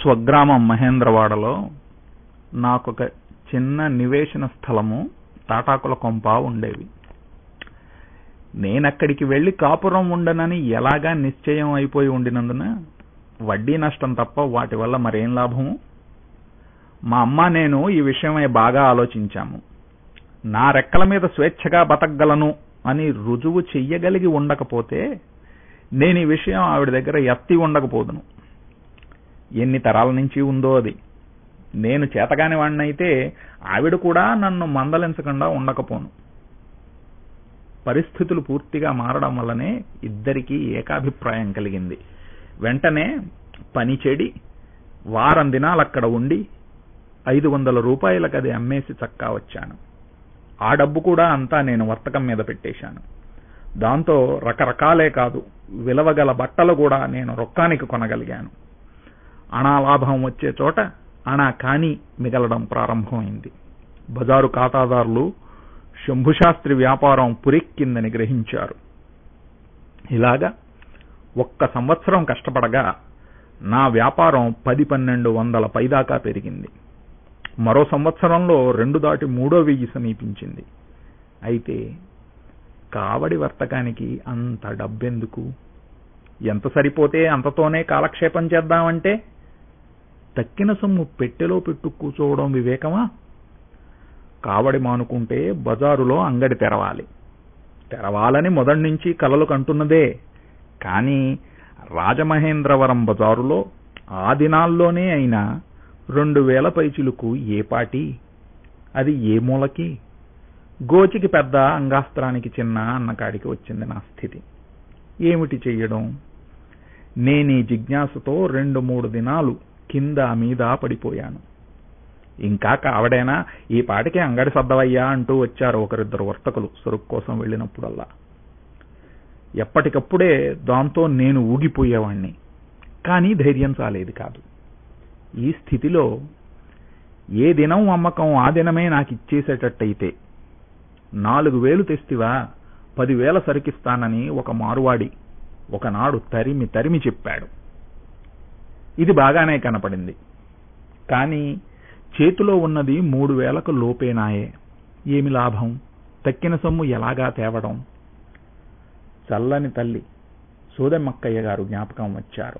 స్వగ్రామం మహేంద్రవాడలో నాకొక చిన్న నివేశన స్థలము తాటాకుల కొంప ఉండేవి నేనక్కడికి వెళ్లి కాపురం ఉండనని ఎలాగా నిశ్చయం అయిపోయి ఉండినందున వడ్డీ నష్టం తప్ప వాటి వల్ల మరేం లాభము మా అమ్మ నేను ఈ విషయమై బాగా ఆలోచించాము నా రెక్కల మీద స్వేచ్ఛగా బతకగలను అని రుజువు చెయ్యగలిగి ఉండకపోతే నేను ఈ విషయం ఆవిడ దగ్గర ఎత్తి ఉండకపోదును ఎన్ని తరాల నుంచి ఉందో అది నేను చేతగాని వాడినైతే ఆవిడ కూడా నన్ను మందలించకుండా ఉండకపోను పరిస్థితులు పూర్తిగా మారడం వల్లనే ఇద్దరికీ ఏకాభిప్రాయం కలిగింది వెంటనే పని చెడి వారం దినాలు అక్కడ ఉండి ఐదు వందల రూపాయలకు అది అమ్మేసి చక్కా వచ్చాను ఆ డబ్బు కూడా అంతా నేను వర్తకం మీద పెట్టేశాను దాంతో రకరకాలే కాదు విలువగల బట్టలు కూడా నేను రొక్కానికి కొనగలిగాను అణా లాభం వచ్చే చోట అణా కాని మిగలడం ప్రారంభమైంది బజారు ఖాతాదారులు శంభుశాస్త్రి వ్యాపారం పురెక్కిందని గ్రహించారు ఇలాగా ఒక్క సంవత్సరం కష్టపడగా నా వ్యాపారం పది పన్నెండు వందల పైదాకా పెరిగింది మరో సంవత్సరంలో రెండు దాటి మూడో వెయ్యి సమీపించింది అయితే కావడి వర్తకానికి అంత డబ్బెందుకు ఎంత సరిపోతే అంతతోనే కాలక్షేపం చేద్దామంటే తక్కిన సొమ్ము పెట్టెలో పెట్టు కూర్చోవడం వివేకమా కావడి మానుకుంటే బజారులో అంగడి తెరవాలి తెరవాలని మొదటి నుంచి కలలు కంటున్నదే కానీ రాజమహేంద్రవరం బజారులో ఆ దినాల్లోనే అయినా రెండు వేల పైచిలుకు ఏ పాటి అది ఏ మూలకి గోచికి పెద్ద అంగాస్త్రానికి చిన్న అన్నకాడికి వచ్చింది నా స్థితి ఏమిటి చెయ్యడం నేనీ జిజ్ఞాసతో రెండు మూడు దినాలు కింద మీద పడిపోయాను ఇంకా కావడేనా ఈ పాటికి అంగడి సద్దవయ్యా అంటూ వచ్చారు ఒకరిద్దరు వర్తకులు సరుకు కోసం వెళ్ళినప్పుడల్లా ఎప్పటికప్పుడే దాంతో నేను ఊగిపోయేవాణ్ణి కానీ ధైర్యం చాలేది కాదు ఈ స్థితిలో ఏ దినం అమ్మకం ఆ దినమే నాకు ఇచ్చేసేటట్టయితే నాలుగు వేలు తెస్తివా పదివేల సరికిస్తానని ఒక మారువాడి ఒకనాడు తరిమి తరిమి చెప్పాడు ఇది బాగానే కనపడింది కానీ చేతిలో ఉన్నది మూడు వేలకు లోపేనాయే ఏమి లాభం తక్కిన సొమ్ము ఎలాగా తేవడం చల్లని తల్లి సూదెమ్మక్కయ్య గారు జ్ఞాపకం వచ్చారు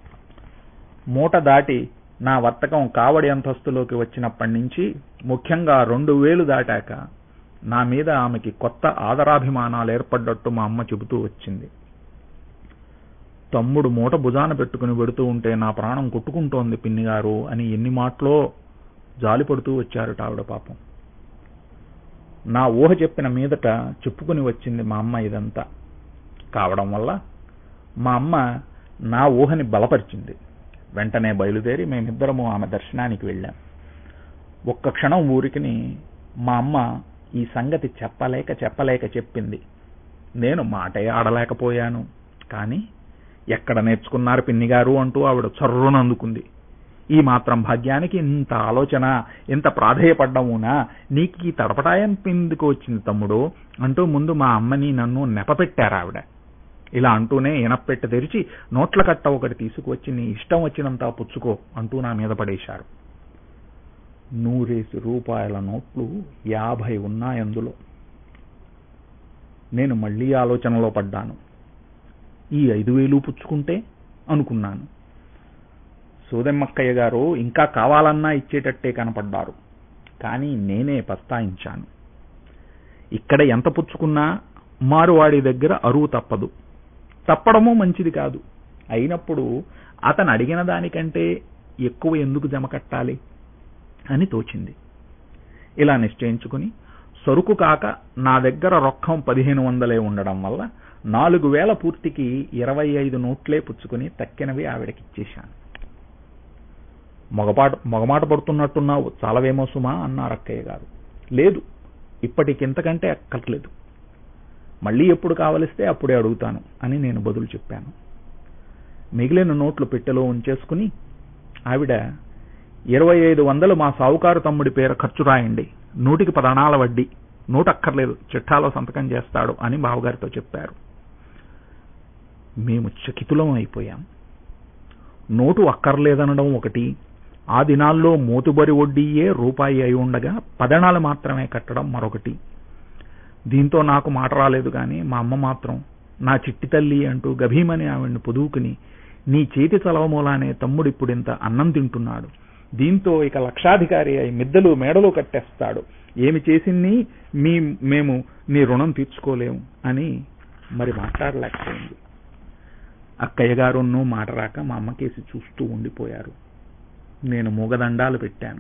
మూట దాటి నా వర్తకం కావడి అంతస్తులోకి వచ్చినప్పటి నుంచి ముఖ్యంగా రెండు వేలు దాటాక నా మీద ఆమెకి కొత్త ఆదరాభిమానాలు ఏర్పడ్డట్టు మా అమ్మ చెబుతూ వచ్చింది తమ్ముడు మూట భుజాన పెట్టుకుని వెడుతూ ఉంటే నా ప్రాణం కొట్టుకుంటోంది పిన్నిగారు అని ఎన్ని మాటలో జాలిపడుతూ వచ్చారట ఆవిడ పాపం నా ఊహ చెప్పిన మీదట చెప్పుకుని వచ్చింది మా అమ్మ ఇదంతా కావడం వల్ల మా అమ్మ నా ఊహని బలపరిచింది వెంటనే బయలుదేరి మేమిద్దరము ఆమె దర్శనానికి వెళ్ళాం ఒక్క క్షణం ఊరికిని మా అమ్మ ఈ సంగతి చెప్పలేక చెప్పలేక చెప్పింది నేను మాటే ఆడలేకపోయాను కానీ ఎక్కడ నేర్చుకున్నారు పిన్నిగారు అంటూ ఆవిడ చర్రున అందుకుంది ఈ మాత్రం భాగ్యానికి ఇంత ఆలోచన ఇంత ప్రాధేయపడ్డమునా నీకు ఈ తడపటాయం ఎందుకు వచ్చింది తమ్ముడు అంటూ ముందు మా అమ్మని నన్ను నెపపెట్టారు ఆవిడ ఇలా అంటూనే ఇనప్పెట్ట తెరిచి నోట్ల కట్ట ఒకటి తీసుకువచ్చి నీ ఇష్టం వచ్చినంత పుచ్చుకో అంటూ నా మీద పడేశారు నూరేసి రూపాయల నోట్లు యాభై ఉన్నాయందులో నేను మళ్లీ ఆలోచనలో పడ్డాను ఈ ఐదు వేలు పుచ్చుకుంటే అనుకున్నాను సూదెమ్మక్కయ్య గారు ఇంకా కావాలన్నా ఇచ్చేటట్టే కనపడ్డారు కానీ నేనే పస్తాయించాను ఇక్కడ ఎంత పుచ్చుకున్నా మారువాడి దగ్గర అరువు తప్పదు తప్పడము మంచిది కాదు అయినప్పుడు అతను అడిగిన దానికంటే ఎక్కువ ఎందుకు జమ కట్టాలి అని తోచింది ఇలా నిశ్చయించుకుని సరుకు కాక నా దగ్గర రొక్కం పదిహేను వందలే ఉండడం వల్ల నాలుగు వేల పూర్తికి ఇరవై ఐదు నోట్లే పుచ్చుకుని తక్కినవి ఆవిడకిచ్చేశాను మొగపాట మొగమాట పడుతున్నట్టున్నావు చాలవేమో సుమా అన్నారు అక్కయ్య గారు లేదు ఇప్పటికింతకంటే అక్కర్లేదు మళ్ళీ ఎప్పుడు కావలిస్తే అప్పుడే అడుగుతాను అని నేను బదులు చెప్పాను మిగిలిన నోట్లు పెట్టెలో ఉంచేసుకుని ఆవిడ ఇరవై ఐదు వందలు మా సావుకారు తమ్ముడి పేరు ఖర్చు రాయండి నూటికి పదనాల వడ్డీ నూట అక్కర్లేదు చిట్టాలో సంతకం చేస్తాడు అని బావగారితో చెప్పారు మేము చకితులం అయిపోయాం నోటు అక్కర్లేదనడం ఒకటి ఆ దినాల్లో మోతుబరి వడ్డీయే రూపాయి అయి ఉండగా పదణాలు మాత్రమే కట్టడం మరొకటి దీంతో నాకు మాట రాలేదు కానీ మా అమ్మ మాత్రం నా చిట్టి తల్లి అంటూ గభీమని ఆవిడ్ని పొదువుకుని నీ చేతి చలవ మూలానే తమ్ముడిప్పుడింత అన్నం తింటున్నాడు దీంతో ఇక లక్షాధికారి అయి మిద్దలు మేడలు కట్టేస్తాడు ఏమి చేసింది మీ మేము నీ రుణం తీర్చుకోలేము అని మరి మాట్లాడలేకపోయింది అక్కయ్య గారును మాట రాక మా అమ్మకేసి చూస్తూ ఉండిపోయారు నేను మూగదండాలు పెట్టాను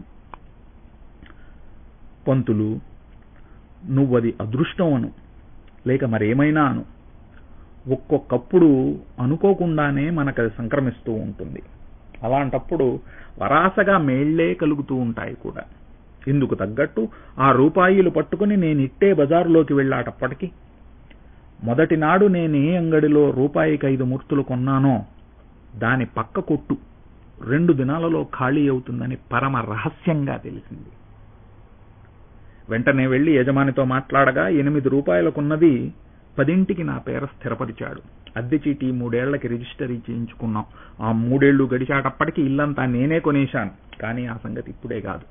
పంతులు నువ్వది అదృష్టం అను లేక మరేమైనా అను ఒక్కొక్కప్పుడు అనుకోకుండానే మనకు అది సంక్రమిస్తూ ఉంటుంది అలాంటప్పుడు వరాసగా మేళ్లే కలుగుతూ ఉంటాయి కూడా ఇందుకు తగ్గట్టు ఆ రూపాయిలు పట్టుకుని నేను ఇట్టే బజారులోకి వెళ్ళాటప్పటికి మొదటి నాడు నేను ఏ అంగడిలో రూపాయికి ఐదు మూర్తులు కొన్నానో దాని పక్క కొట్టు రెండు దినాలలో ఖాళీ అవుతుందని పరమ రహస్యంగా తెలిసింది వెంటనే వెళ్లి యజమానితో మాట్లాడగా ఎనిమిది రూపాయలకున్నది పదింటికి నా పేర స్థిరపరిచాడు అద్దె చీటీ మూడేళ్లకి రిజిస్టరీ చేయించుకున్నాం ఆ మూడేళ్లు గడిచాటప్పటికి ఇల్లంతా నేనే కొనేశాను కానీ ఆ సంగతి ఇప్పుడే కాదు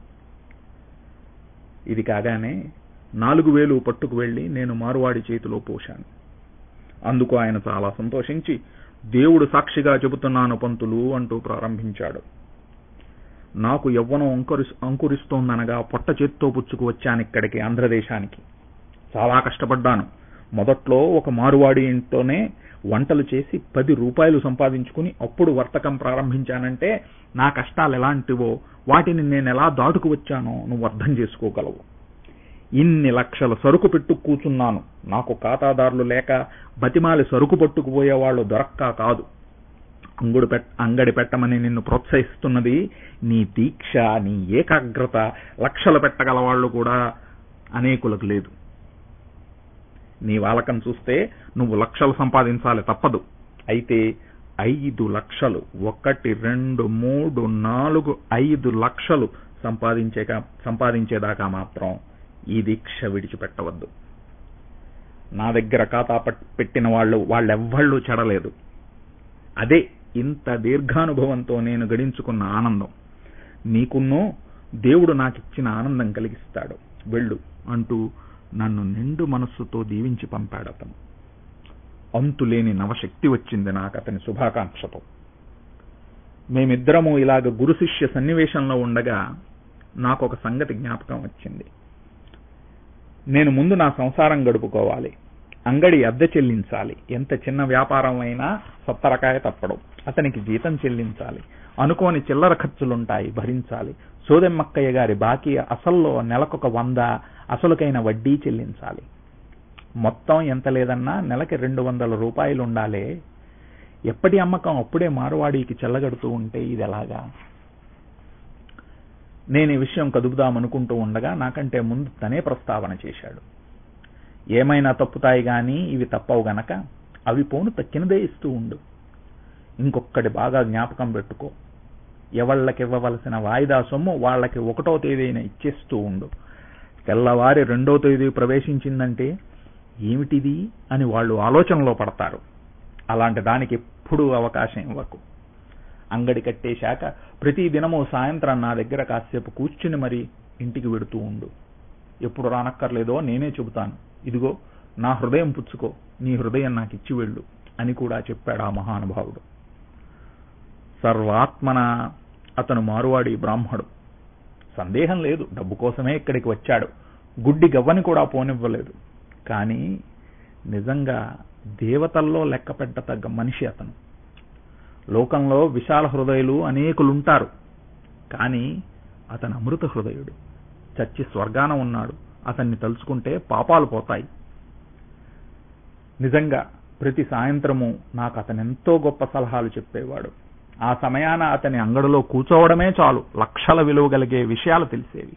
ఇది కాగానే నాలుగు వేలు పట్టుకు వెళ్లి నేను మారువాడి చేతిలో పోశాను అందుకు ఆయన చాలా సంతోషించి దేవుడు సాక్షిగా చెబుతున్నాను పంతులు అంటూ ప్రారంభించాడు నాకు యవ్వనం అంకురి అంకురిస్తోందనగా పొట్ట చేత్తో పుచ్చుకు వచ్చానిక్కడికి ఆంధ్రదేశానికి చాలా కష్టపడ్డాను మొదట్లో ఒక మారువాడి ఇంట్లోనే వంటలు చేసి పది రూపాయలు సంపాదించుకుని అప్పుడు వర్తకం ప్రారంభించానంటే నా కష్టాలు ఎలాంటివో వాటిని నేను ఎలా దాటుకు వచ్చానో నువ్వు అర్థం చేసుకోగలవు ఇన్ని లక్షల సరుకు పెట్టు కూచున్నాను నాకు ఖాతాదారులు లేక బతిమాలి సరుకు పట్టుకుపోయేవాళ్లు దొరక్క కాదు అంగుడు పెట్ అంగడి పెట్టమని నిన్ను ప్రోత్సహిస్తున్నది నీ దీక్ష నీ ఏకాగ్రత లక్షలు పెట్టగలవాళ్లు కూడా అనేకులకు లేదు నీ వాలకం చూస్తే నువ్వు లక్షలు సంపాదించాలి తప్పదు అయితే ఐదు లక్షలు ఒకటి రెండు మూడు నాలుగు ఐదు లక్షలు సంపాదించే సంపాదించేదాకా మాత్రం ఈ దీక్ష విడిచిపెట్టవద్దు నా దగ్గర ఖాతా పెట్టిన వాళ్ళు వాళ్ళెవ్వళ్ళు చెడలేదు అదే ఇంత దీర్ఘానుభవంతో నేను గడించుకున్న ఆనందం నీకున్నో దేవుడు నాకిచ్చిన ఆనందం కలిగిస్తాడు వెళ్ళు అంటూ నన్ను నిండు మనస్సుతో దీవించి పంపాడు అతను అంతులేని నవశక్తి వచ్చింది నాకు అతని శుభాకాంక్షతో మేమిద్దరము ఇలాగ గురు శిష్య సన్నివేశంలో ఉండగా నాకు ఒక సంగతి జ్ఞాపకం వచ్చింది నేను ముందు నా సంసారం గడుపుకోవాలి అంగడి అద్దె చెల్లించాలి ఎంత చిన్న వ్యాపారం అయినా సత్తరకాయ తప్పడం అతనికి జీతం చెల్లించాలి అనుకోని చిల్లర ఖర్చులుంటాయి భరించాలి సోదెమ్మక్కయ్య గారి బాకీ అసల్లో నెలకొక వంద అసలుకైన వడ్డీ చెల్లించాలి మొత్తం ఎంత లేదన్నా నెలకి రెండు వందల రూపాయలు ఉండాలే ఎప్పటి అమ్మకం అప్పుడే మారువాడికి చెల్లగడుతూ ఉంటే ఇది ఎలాగా నేను ఈ విషయం కదుపుదామనుకుంటూ ఉండగా నాకంటే ముందు తనే ప్రస్తావన చేశాడు ఏమైనా తప్పుతాయి గాని ఇవి తప్పవు గనక అవి పోను తక్కినదే ఇస్తూ ఉండు ఇంకొక్కటి బాగా జ్ఞాపకం పెట్టుకో ఎవళ్ళకివ్వవలసిన వాయిదా సొమ్ము వాళ్ళకి ఒకటో తేదీన ఇచ్చేస్తూ ఉండు తెల్లవారి రెండో తేదీ ప్రవేశించిందంటే ఏమిటిది అని వాళ్ళు ఆలోచనలో పడతారు అలాంటి దానికి ఎప్పుడూ అవకాశం ఇవ్వకు అంగడి కట్టేశాక ప్రతి దినము సాయంత్రం నా దగ్గర కాసేపు కూర్చుని మరి ఇంటికి వెడుతూ ఉండు ఎప్పుడు రానక్కర్లేదో నేనే చెబుతాను ఇదిగో నా హృదయం పుచ్చుకో నీ హృదయం నాకు ఇచ్చి వెళ్ళు అని కూడా చెప్పాడు ఆ మహానుభావుడు సర్వాత్మన అతను మారువాడి బ్రాహ్మడు సందేహం లేదు డబ్బు కోసమే ఇక్కడికి వచ్చాడు గుడ్డి గవ్వని కూడా పోనివ్వలేదు కానీ నిజంగా దేవతల్లో లెక్క పెట్టతగ్గ మనిషి అతను లోకంలో విశాల హృదయులు అనేకులుంటారు కానీ అతను అమృత హృదయుడు చచ్చి స్వర్గాన ఉన్నాడు అతన్ని తలుచుకుంటే పాపాలు పోతాయి నిజంగా ప్రతి సాయంత్రము నాకు అతనెంతో గొప్ప సలహాలు చెప్పేవాడు ఆ సమయాన అతని అంగడిలో కూర్చోవడమే చాలు లక్షల విలువ కలిగే విషయాలు తెలిసేవి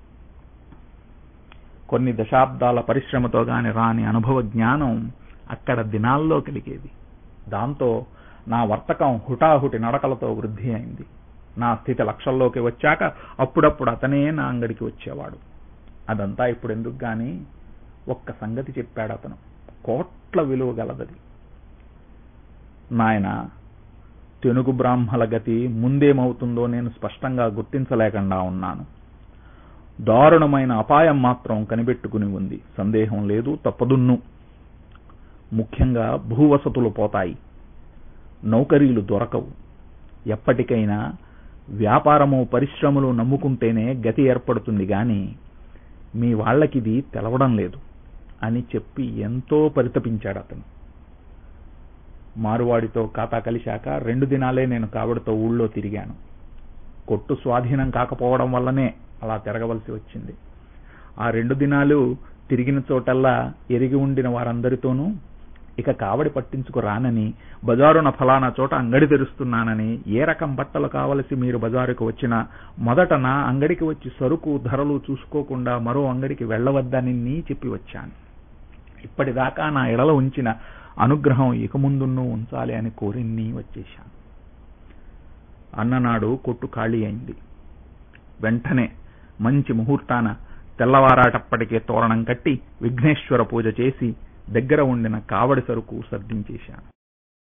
కొన్ని దశాబ్దాల పరిశ్రమతో గాని రాని అనుభవ జ్ఞానం అక్కడ దినాల్లో కలిగేది దాంతో నా వర్తకం హుటాహుటి నడకలతో వృద్ధి అయింది నా స్థితి లక్షల్లోకి వచ్చాక అప్పుడప్పుడు అతనే నా అంగడికి వచ్చేవాడు అదంతా ఇప్పుడు ఎందుకు గాని ఒక్క సంగతి చెప్పాడు అతను కోట్ల విలువ గలదది నాయన తెనుగు బ్రాహ్మల గతి ముందేమవుతుందో నేను స్పష్టంగా గుర్తించలేకుండా ఉన్నాను దారుణమైన అపాయం మాత్రం కనిపెట్టుకుని ఉంది సందేహం లేదు తప్పదున్ను ముఖ్యంగా భూవసతులు పోతాయి నౌకరీలు దొరకవు ఎప్పటికైనా వ్యాపారము పరిశ్రమలు నమ్ముకుంటేనే గతి ఏర్పడుతుంది గాని మీ వాళ్ళకిది తెలవడం లేదు అని చెప్పి ఎంతో పరితపించాడు అతను మారువాడితో ఖాతా కలిశాక రెండు దినాలే నేను కావడితో ఊళ్ళో తిరిగాను కొట్టు స్వాధీనం కాకపోవడం వల్లనే అలా తిరగవలసి వచ్చింది ఆ రెండు దినాలు తిరిగిన చోటల్లా ఎరిగి ఉండిన వారందరితోనూ ఇక కావడి పట్టించుకు రానని బజారున ఫలానా చోట అంగడి తెరుస్తున్నానని ఏ రకం బట్టలు కావలసి మీరు బజారుకు వచ్చినా మొదట నా అంగడికి వచ్చి సరుకు ధరలు చూసుకోకుండా మరో అంగడికి వెళ్ళవద్దని నీ చెప్పి వచ్చాను ఇప్పటిదాకా నా ఎడల ఉంచిన అనుగ్రహం ఇక ముందున్నూ ఉంచాలి అని కోరి నీ వచ్చేశాను అన్ననాడు కొట్టు ఖాళీ అయింది వెంటనే మంచి ముహూర్తాన తెల్లవారాటప్పటికే తోరణం కట్టి విఘ్నేశ్వర పూజ చేసి దగ్గర ఉండిన కావడి సరుకు సర్దించేశాను